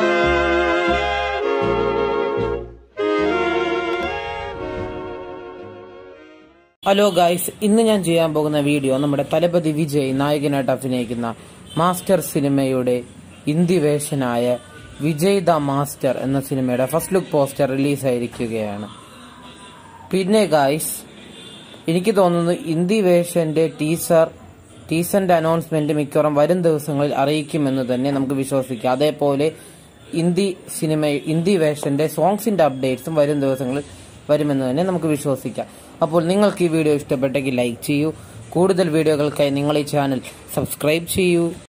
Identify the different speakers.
Speaker 1: hello guys ഇന്ന് ഞാൻ ചെയ്യാൻ പോകുന്ന വീഡിയോ നമ്മുടെ തലപതി വിജയ് നായകനായിട്ട് അഭിനയിക്കുന്ന മാസ്റ്റർ സിനിമയുടെ ഹിന്ദി വേഷനായ വിജയ് ദ മാസ്റ്റർ എന്ന സിനിമയുടെ ഫസ്റ്റ് ലുക്ക് പോസ്റ്റർ റിലീസായിരിക്കുകയാണ് പിന്നെ ഗായ്സ് എനിക്ക് തോന്നുന്നു ഹിന്ദി വേഷന്റെ ടീസർ ടീസറിന്റെ അനൗൺസ്മെന്റ് മിക്കവാറും വരും ദിവസങ്ങളിൽ അറിയിക്കുമെന്ന് തന്നെ നമുക്ക് വിശ്വസിക്കാം അതേപോലെ ഹിന്ദി സിനിമ ഹിന്ദി വേഷന്റെ സോങ്സിന്റെ അപ്ഡേറ്റ്സും വരും ദിവസങ്ങളിൽ വരുമെന്ന് തന്നെ നമുക്ക് വിശ്വസിക്കാം അപ്പോൾ നിങ്ങൾക്ക് ഈ വീഡിയോ ഇഷ്ടപ്പെട്ടെങ്കിൽ ലൈക്ക് ചെയ്യൂ കൂടുതൽ വീഡിയോകൾക്കായി നിങ്ങൾ ഈ ചാനൽ സബ്സ്ക്രൈബ് ചെയ്യൂ